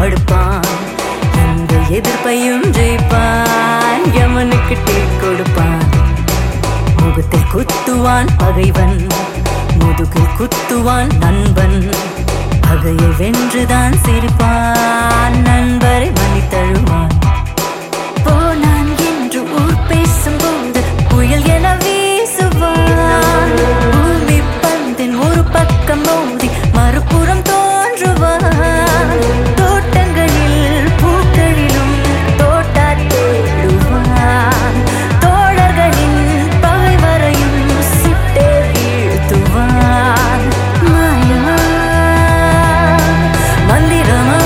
படுப்பான் எந்த எதிர்ப்பையும் ஜெயிப்பான் யமனுக்கு டீ கொடுப்பான் முகத்தில் குத்துவான் பகைவன் முதுகில் குத்துவான் நண்பன் பகையை வென்றுதான் சிரிப்பான் நண்பரை மன்னித்தழுவான் போனான் என்று ஊர் பேசும்போது புயல் என வீசுவான் பூமி பந்தின் ஒரு பக்கம் மோதி மறுபுறம் தோன்றுவான் தோட்டங்களில் பூக்களிலும் தோட்டா தேடுவான் தோழர்களின் பகைவரையும் சுட்டே வீழ்த்துவான் மாயமா மந்திரமா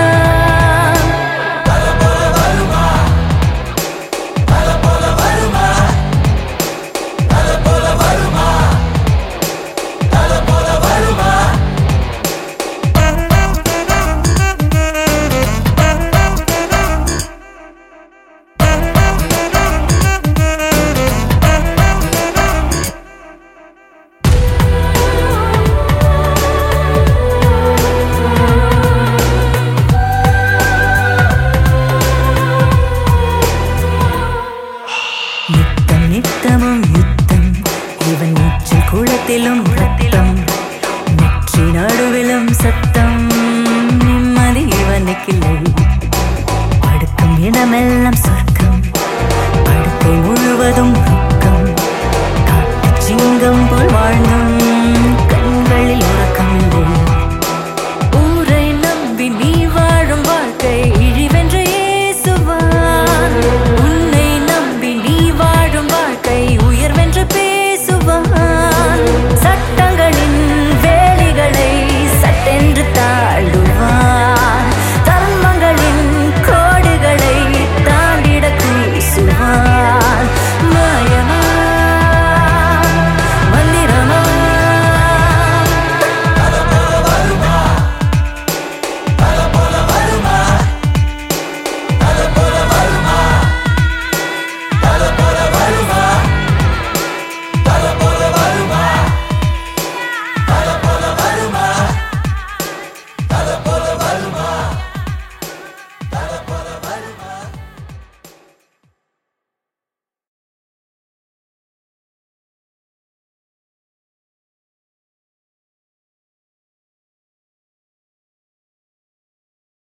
நித்தம் நித்தமும் யுத்தம் இவன் நீச்சல் குளத்திலும் ரத்தம் நெற்றி நடுவிலும் சத்தம் நிம்மதி இவனுக்கில்லை படுக்கும் இடமெல்லாம் சொர்க்கம் படுக்கை முழுவதும்